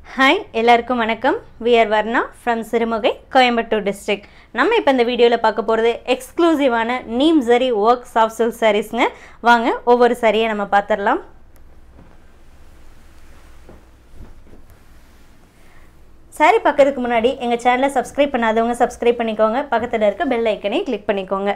hi எல்லாருக்கும் வணக்கம் VR Varna from Sirumugai Coimbatore district நம்ம இப்போ இந்த வீடியோவில் பார்க்க போகிறது எக்ஸ்க்ளூசிவான நீம் சரி ஒர்க் சாஃப்ட் சில்க் சாரீஸ்ங்க வாங்க ஒவ்வொரு சாரியை நம்ம பார்த்துடலாம் சாரி பார்க்கறதுக்கு முன்னாடி எங்கள் சேனலை சப்ஸ்கிரைப் பண்ணாதவங்க சப்ஸ்கிரைப் பண்ணிக்கோங்க பக்கத்தில் இருக்க பெல் ஐக்கனை கிளிக் பண்ணிக்கோங்க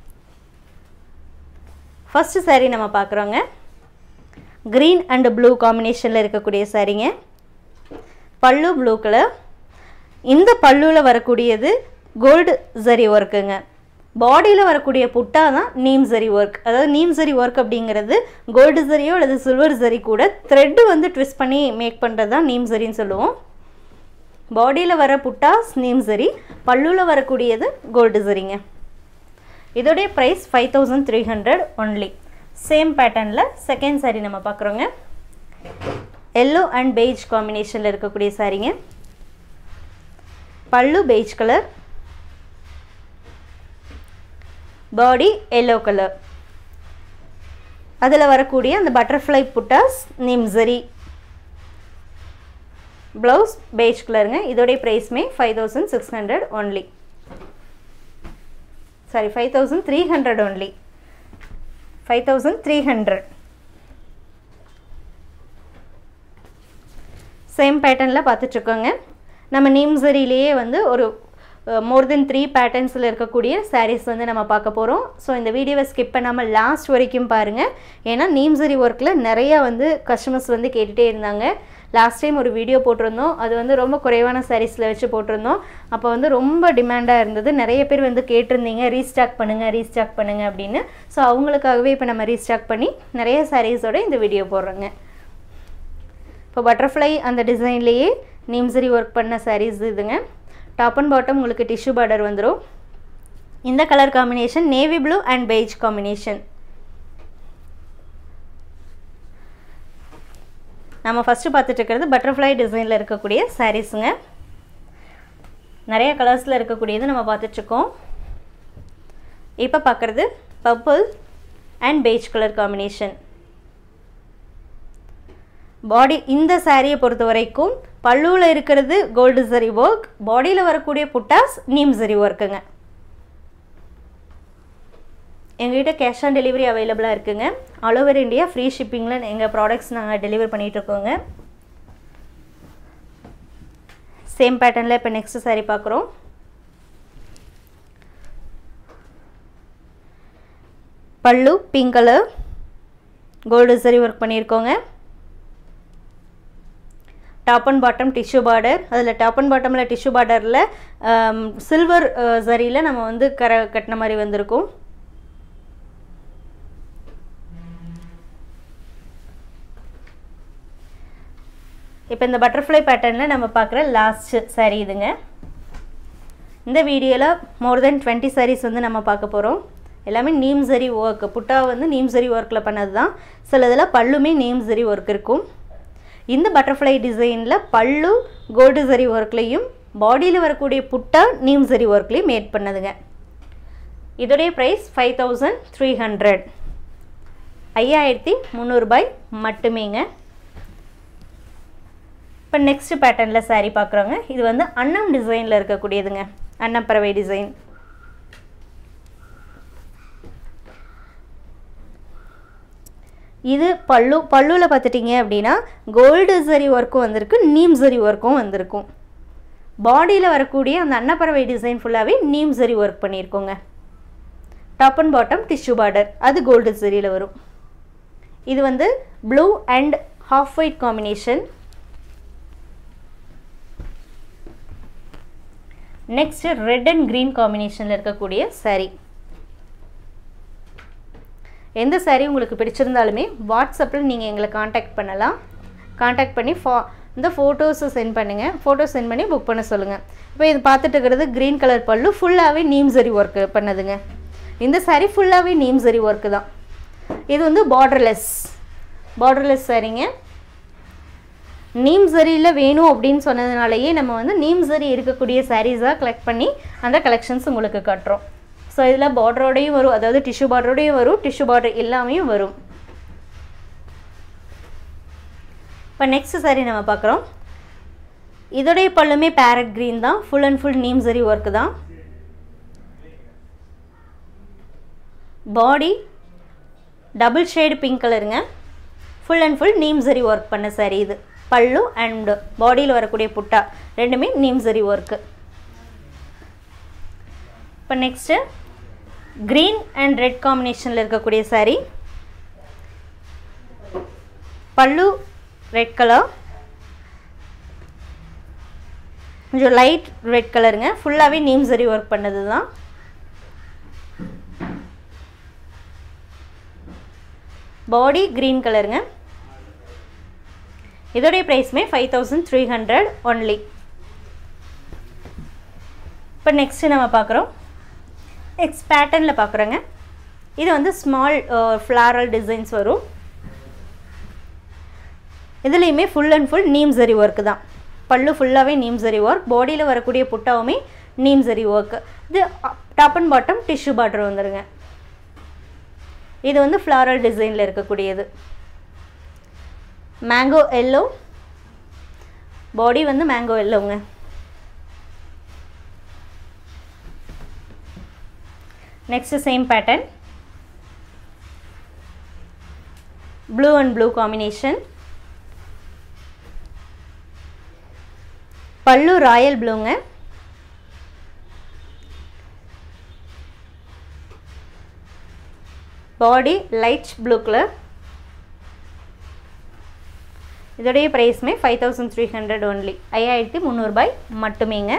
ஃபஸ்ட்டு சாரீ நம்ம பார்க்குறோங்க க்ரீன் அண்ட் ப்ளூ காம்பினேஷனில் இருக்கக்கூடிய சாரீங்க பல்லு ப்ளூ கலர் இந்த பல்லுவில் வரக்கூடியது கோல்டு ஜரி ஒர்க்குங்க பாடியில் வரக்கூடிய புட்டா தான் நீம் ஜரி ஒர்க் அதாவது நீம் ஜரி ஒர்க் அப்படிங்கிறது கோல்டு ஜரியோ அல்லது சில்வர் ஜரி கூட த்ரெட்டு வந்து ட்விஸ்ட் பண்ணி மேக் பண்ணுறது தான் நீம் ஜரின்னு சொல்லுவோம் பாடியில் வர புட்டாஸ் நீம் ஜரி பல்லுவில் வரக்கூடியது கோல்டு ஜரிங்க இதோடைய price five thousand three hundred only same பேட்டர்னில் செகண்ட் சாரீ நம்ம பார்க்குறோங்க எல்லோ அண்ட் பெய்ஜ் காம்பினேஷனில் இருக்கக்கூடிய சாரீங்க பல்லு beige colour body yellow colour அதில் வரக்கூடிய அந்த பட்டர்ஃப்ளை புட்டாஸ் நிம்சரி ப்ளவுஸ் பெய்ஜ் கலருங்க இதோடைய ப்ரைஸ்மே five thousand six hundred only sorry five thousand three hundred only five thousand three hundred same பேட்டர்னில் பார்த்துட்ருக்கோங்க நம்ம நீம்சரிலேயே வந்து ஒரு மோர் தென் த்ரீ பேட்டர்ன்ஸில் இருக்கக்கூடிய சாரீஸ் வந்து நம்ம பார்க்க போகிறோம் ஸோ இந்த வீடியோவை ஸ்கிப் பண்ணாமல் லாஸ்ட் வரைக்கும் பாருங்கள் ஏன்னா நீம்சரி ஒர்க்கில் நிறையா வந்து கஸ்டமர்ஸ் வந்து கேட்டுகிட்டே இருந்தாங்க லாஸ்ட் டைம் ஒரு வீடியோ போட்டிருந்தோம் அது வந்து ரொம்ப குறைவான சாரீஸில் வச்சு போட்டிருந்தோம் அப்போ வந்து ரொம்ப டிமாண்டாக இருந்தது நிறைய பேர் வந்து கேட்டிருந்தீங்க ரீஸ்டாக் பண்ணுங்கள் ரீஸ்டாக் பண்ணுங்கள் அப்படின்னு ஸோ அவங்களுக்காகவே இப்போ நம்ம ரீஸ்டாக் பண்ணி நிறைய சாரீஸோட இந்த வீடியோ போடுறோங்க இப்போ பட்டர்ஃப்ளை அந்த டிசைன்லேயே நீம்சரி ஒர்க் பண்ண சாரீஸ் இதுங்க டாப் அண்ட் பாட்டம் உங்களுக்கு டிஷ்யூ பார்டர் வந்துடும் இந்த colour combination navy blue and beige combination நம்ம ஃபஸ்ட்டு பார்த்துட்டு இருக்கிறது பட்டர்ஃப்ளை டிசைனில் இருக்கக்கூடிய சாரீஸுங்க நிறைய கலர்ஸில் இருக்கக்கூடியது நம்ம பார்த்துட்ருக்கோம் இப்போ பார்க்குறது purple and beige colour combination body இந்த சாரியை பொறுத்த வரைக்கும் பல்லுவில் இருக்கிறது கோல்டு சரி ஒர்க் பாடியில் வரக்கூடிய புட்டாஸ் நீம் சரி ஒர்க்குங்க எங்ககிட்ட கேஷ் ஆன் டெலிவரி அவைலபிளாக இருக்குங்க ஆல் ஓவர் இந்தியா ஃப்ரீ ஷிப்பிங்கில் எங்கள் ப்ராடக்ட்ஸ் நாங்கள் டெலிவர் பண்ணிகிட்ருக்கோங்க சேம் பேட்டர்னில் இப்போ நெக்ஸ்ட் சாரீ பார்க்குறோம் பல்லு பிங்க் கலர் கோல்டு சரி ஒர்க் பண்ணியிருக்கோங்க top and bottom tissue border அதில் டாப் அண்ட் பாட்டமில் டிஷ்யூ பார்டரில் சில்வர் சரியில் நம்ம வந்து கர கட்டின மாதிரி வந்திருக்கும் இப்போ இந்த பட்டர்ஃப்ளை பேட்டர்னில் நம்ம பார்க்குற லாஸ்ட் சாரீ இதுங்க இந்த வீடியோவில் மோர் தென் டுவெண்ட்டி சாரீஸ் வந்து நம்ம பார்க்க போகிறோம் எல்லாமே நீம் சரி ஒர்க் புட்டா வந்து நீம் சரி ஒர்க்கில் பண்ணது தான் சில இதில் பல்லுமே நீம் சரி ஒர்க் இருக்கும் இந்த பட்டர்ஃப்ளை டிசைனில் பல்லு கோல்டு சரி ஒர்க்லேயும் பாடியில் வரக்கூடிய புட்டா நீம் சரி ஒர்க்லேயும் மேட் பண்ணதுங்க இதோடைய price five thousand three hundred ஐயாயிரத்தி முந்நூறுபாய் மட்டுமேங்க இப்போ நெக்ஸ்ட் பேட்டர்னில் சாரீ பார்க்குறோங்க இது வந்து அன்னம் டிசைனில் இருக்கக்கூடியதுங்க அன்னப்பறவை டிசைன் இது பல்லு பல்லுவில் பார்த்துட்டிங்க அப்படின்னா கோல்டு சரி ஒர்க்கும் வந்திருக்கு நீம் சரி ஒர்க்கும் வந்திருக்கும் பாடியில் வரக்கூடிய அந்த அன்னப்பறவை டிசைன் ஃபுல்லாகவே நீம் சரி ஒர்க் பண்ணியிருக்கோங்க top and bottom tissue border அது கோல்டு சரியில் வரும் இது வந்து blue and half white combination next red and green காம்பினேஷனில் இருக்கக்கூடிய சாரீ எந்த சாரீ உங்களுக்கு பிடிச்சிருந்தாலுமே வாட்ஸ்அப்பில் நீங்கள் எங்களை காண்டாக்ட் பண்ணலாம் காண்டாக்ட் பண்ணி ஃபா இந்த ஃபோட்டோஸை சென்ட் பண்ணுங்கள் ஃபோட்டோ சென்ட் பண்ணி புக் பண்ண சொல்லுங்கள் இப்போ இது பார்த்துட்டு இருக்கிறது க்ரீன் கலர் பல்லு ஃபுல்லாகவே நீம் சரி ஒர்க்கு பண்ணதுங்க இந்த சாரீ ஃபுல்லாகவே நீம் சரி ஒர்க்கு தான் இது வந்து பார்டர்லெஸ் பார்டர்லெஸ் சாரீங்க நீம் சரியில் வேணும் அப்படின்னு சொன்னதுனாலேயே நம்ம வந்து நீம் சரி இருக்கக்கூடிய சாரீஸாக கலெக்ட் பண்ணி அந்த கலெக்ஷன்ஸ் உங்களுக்கு காட்டுறோம் ஸோ இதில் பார்டரோடையும் வரும் அதாவது டிஷ்யூ பார்டரோடையும் வரும் டிஷ்யூ பார்டர் எல்லாமே வரும் இப்போ நெக்ஸ்ட் சாரீ நம்ம பார்க்குறோம் இதோடைய பல்லுமே பேரட் க்ரீன் தான் full and full neem zari work தான் பாடி டபுள் ஷேடு பிங்க் கலருங்க ஃபுல் அண்ட் ஃபுல் நீம் சரி ஒர்க் பண்ண சாரி இது பல்லு அண்ட் பாடியில் வரக்கூடிய புட்டா ரெண்டுமே நீம் சரி ஒர்க்கு இப்போ நெக்ஸ்ட்டு க்ரீன் அண்ட் ரெட் காம்பினேஷனில் இருக்கக்கூடிய சாரீ பல்லு ரெட் கலர் கொஞ்சம் லைட் ரெட் கலருங்க ஃபுல்லாகவே நீம் சரி ஒர்க் பண்ணது தான் பாடி க்ரீன் கலருங்க இதோடைய ப்ரைஸுமே five thousand three hundred only இப்போ நெக்ஸ்ட்டு நம்ம பார்க்குறோம் நெக்ஸ்ட் பேட்டர்னில் பார்க்குறோங்க இது வந்து ஸ்மால் ஃப்ளாரல் டிசைன்ஸ் வரும் இதுலேயுமே full and full neem zari work தான் பல்லு ஃபுல்லாகவே நீம் சரி ஒர்க் பாடியில் வரக்கூடிய புட்டாவுமே நீம் சரி ஒர்க்கு இது top and bottom tissue border வந்துடுங்க இது வந்து ஃப்ளாரல் டிசைனில் இருக்கக்கூடியது மேங்கோ எல்லோ பாடி வந்து மேங்கோ எல்லோங்க next same pattern blue and blue combination pallu royal ப்ளூங்க பாடி லைட் ப்ளூ கலர் இதோடைய ப்ரைஸுமே five thousand three hundred only ஐயாயிரத்தி முந்நூறுபாய் மட்டுமேங்க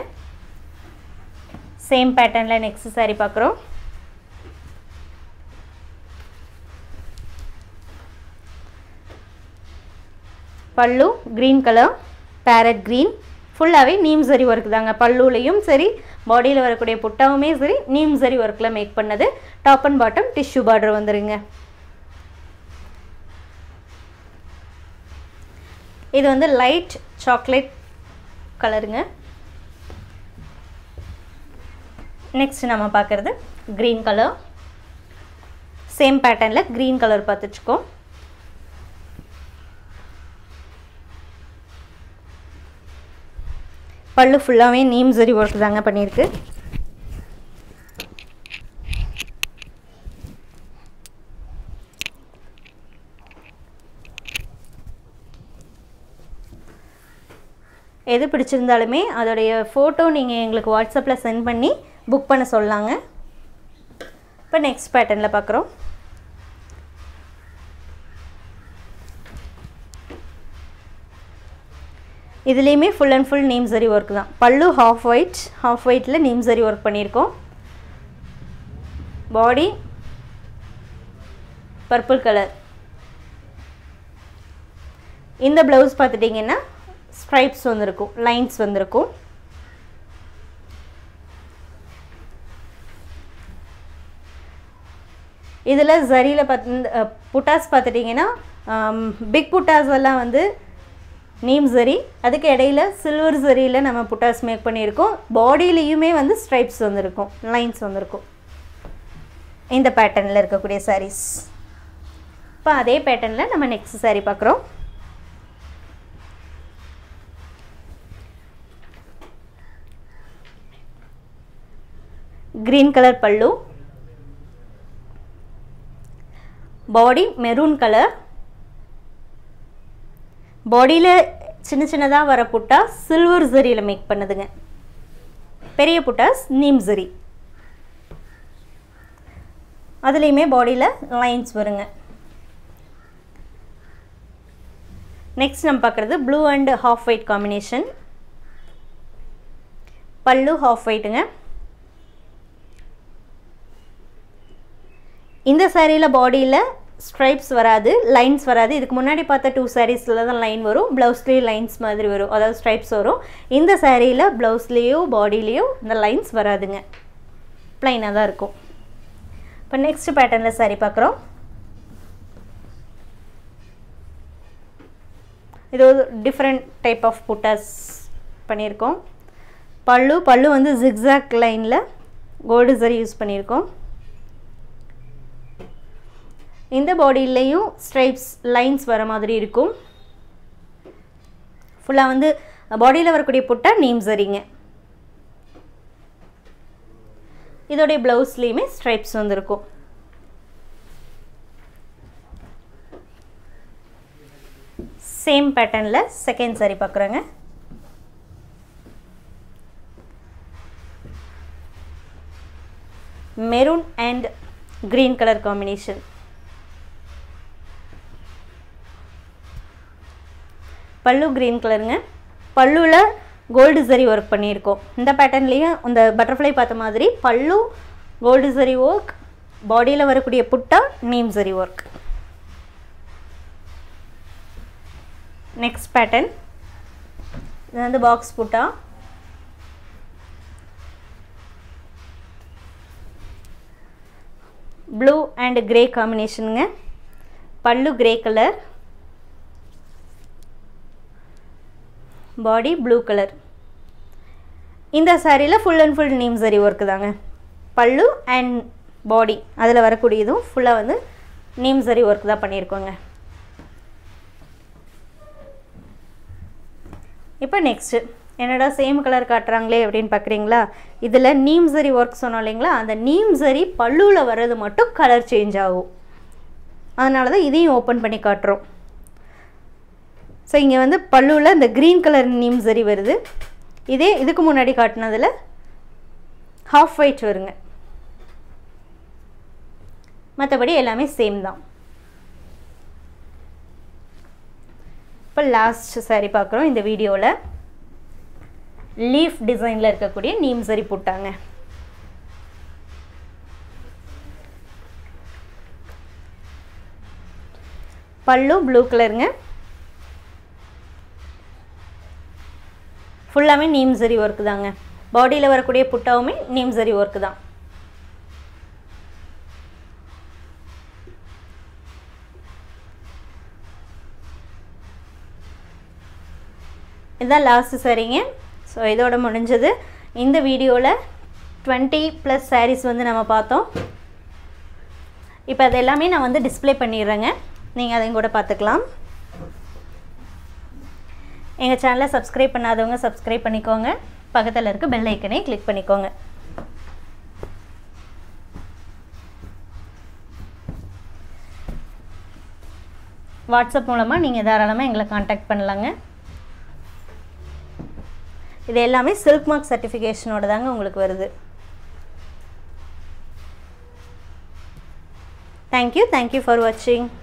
சேம் பேட்டர்னில் நெக்ஸ்ட் சாரி பார்க்குறோம் pallu green colour farad green ஃபுல்லாகவே நீம் சரி ஒர்க் தாங்க பல்லுலையும் சரி பாடியில் வரக்கூடிய புட்டாவுமே சரி நீம் சரி ஒர்க்கில் மேக் பண்ணது top and bottom tissue border வந்துடுங்க இது வந்து லைட் சாக்லேட் கலருங்க நெக்ஸ்ட் நம்ம பார்க்குறது க்ரீன் கலர் சேம் பேட்டர்னில் க்ரீன் கலர் பார்த்துச்சுக்கோம் பல்லு ஃபுல்லாகவே நீம் சரி ஒர்க் தாங்க பண்ணியிருக்கு எது பிடிச்சிருந்தாலுமே அதோடைய ஃபோட்டோ நீங்கள் எங்களுக்கு வாட்ஸ்அப்பில் சென்ட் பண்ணி புக் பண்ண சொல்லலாங்க இப்போ நெக்ஸ்ட் பேட்டர்னில் பார்க்குறோம் இதுலேயுமே full and full neem zari work தான் பல்லு ஹாஃப் ஒயிட் ஹாஃப் ஒயிட்டில் நேம் சரி ஒர்க் பண்ணியிருக்கோம் பாடி பர்பிள் கலர் இந்த ப்ளவுஸ் பார்த்துட்டிங்கன்னா ஸ்ட்ரைப்ஸ் வந்திருக்கும் லைன்ஸ் வந்திருக்கும் இதில் ஜரியில் பார்த்து புட்டாஸ் பார்த்துட்டிங்கன்னா பிக் புட்டாஸ் எல்லாம் வந்து நீம் சரி அதுக்கு இடையில சில்வர் சரியில் நம்ம புட்டாஸ் மேக் பண்ணியிருக்கோம் பாடியிலையுமே வந்து ஸ்ட்ரைப்ஸ் வந்திருக்கும் லைன்ஸ் வந்திருக்கும் இந்த பேட்டர்னில் இருக்கக்கூடிய சாரீஸ் இப்போ அதே பேட்டர்னில் நம்ம நெக்ஸ்ட் சாரீ பார்க்குறோம் க்ரீன் கலர் பல்லு பாடி மெரூன் கலர் பாடியில் சின்ன சின்னதாக வர புட்டா சில்வர் ஜரியில் மேக் பண்ணுதுங்க பெரிய புட்டாஸ் நீம் ஜரி அதுலேயுமே பாடியில் லைன்ஸ் வருங்க நெக்ஸ்ட் நம்ம பார்க்குறது blue and half white combination pallu half ஒயிட்டுங்க இந்த சாரியில் பாடியில் ஸ்ட்ரைப்ஸ் வராது லைன்ஸ் வராது இதுக்கு முன்னாடி பார்த்த டூ சாரீஸில் தான் லைன் வரும் ப்ளவுஸ்லேயும் லைன்ஸ் மாதிரி வரும் அதாவது ஸ்ட்ரைப்ஸ் வரும் இந்த சாரியில் ப்ளவுஸ்லேயோ பாடியிலையோ இந்த லைன்ஸ் வராதுங்க ப்ளைனாக தான் இருக்கும் இப்போ நெக்ஸ்ட் பேட்டர்னில் சாரி பார்க்குறோம் இது ஒரு டிஃப்ரெண்ட் டைப் ஆஃப் புட்டாஸ் பண்ணியிருக்கோம் பல்லு பல்லு வந்து ஜிக்ஸாக் லைனில் கோல்டு சரி யூஸ் பண்ணியிருக்கோம் இந்த பாடியிலையும் ஸ்ட்ரைப்ஸ் லைன்ஸ் வர மாதிரி இருக்கும் ஃபுல்லாக வந்து பாடியில் வரக்கூடிய புட்டா நீம் சரிங்க இதோடைய ப்ளவுஸ்லேயுமே ஸ்ட்ரைப்ஸ் வந்திருக்கும் சேம் பேட்டர்னில் செகண்ட் சாரி பார்க்குறேங்க maroon and green colour combination pallu green கலருங்க பல்லுவில் கோல்டு சரி ஒர்க் பண்ணியிருக்கோம் இந்த பேட்டர்ன்லேயும் இந்த பட்டர்ஃப்ளை பார்த்த மாதிரி பல்லு கோல்டு சரி ஒர்க் பாடியில் வரக்கூடிய புட்டா நீம் சரி ஒர்க் நெக்ஸ்ட் பேட்டர்ன் இது வந்து பாக்ஸ் புட்டா ப்ளூ அண்ட் கிரே காம்பினேஷனுங்க pallu grey colour body blue colour இந்த சாரியில் full and full neem zari work தாங்க பல்லு அண்ட் பாடி அதில் வரக்கூடியதும் ஃபுல்லாக வந்து நீம் சரி ஒர்க் தான் பண்ணியிருக்கோங்க இப்போ நெக்ஸ்ட்டு என்னடா சேம் கலர் காட்டுறாங்களே அப்படின்னு பார்க்குறீங்களா இதில் நீம் சரி ஒர்க் சொன்னோம் இல்லைங்களா அந்த நீம் சரி பல்லுவில் வர்றது மட்டும் கலர் சேஞ்ச் ஆகும் அதனால தான் இதையும் ஓப்பன் பண்ணி காட்டுறோம் ஸோ இங்கே வந்து பல்லுவில் இந்த க்ரீன் கலர் நீம் சரி வருது இதே இதுக்கு முன்னாடி காட்டினதில் ஹாஃப் ஒயிட் வருங்க மற்றபடி எல்லாமே சேம் தான் இப்போ லாஸ்ட் சாரி பார்க்குறோம் இந்த வீடியோவில் லீஃப் டிசைனில் இருக்கக்கூடிய நீம் சரி போட்டாங்க பல்லு ப்ளூ கலருங்க ஃபுல்லாமே நீம் சரி ஒர்க்கு தாங்க பாடியில் வரக்கூடிய புட்டாவுமே நீம் சரி ஒர்க்கு தான் இதுதான் லாஸ்ட்டு சரிங்க ஸோ இதோட முடிஞ்சது இந்த வீடியோவில் டுவெண்ட்டி ப்ளஸ் சாரீஸ் வந்து நம்ம பார்த்தோம் இப்போ அது எல்லாமே நான் வந்து டிஸ்பிளே பண்ணிடுறேங்க நீங்கள் அதையும் கூட பார்த்துக்கலாம் எங்கள் சேனலை சப்ஸ்கிரைப் பண்ணாதவங்க சப்ஸ்கிரைப் பண்ணிக்கோங்க பக்கத்தில் இருக்க பெல் ஐக்கனை கிளிக் பண்ணிக்கோங்க வாட்ஸ்அப் மூலமாக நீங்கள் தாராளமாக எங்களை காண்டாக்ட் பண்ணலாங்க இது எல்லாமே சில்க் மார்க் சர்டிஃபிகேஷனோட தாங்க உங்களுக்கு வருது தேங்க்யூ தேங்க்யூ ஃபார் வாட்சிங்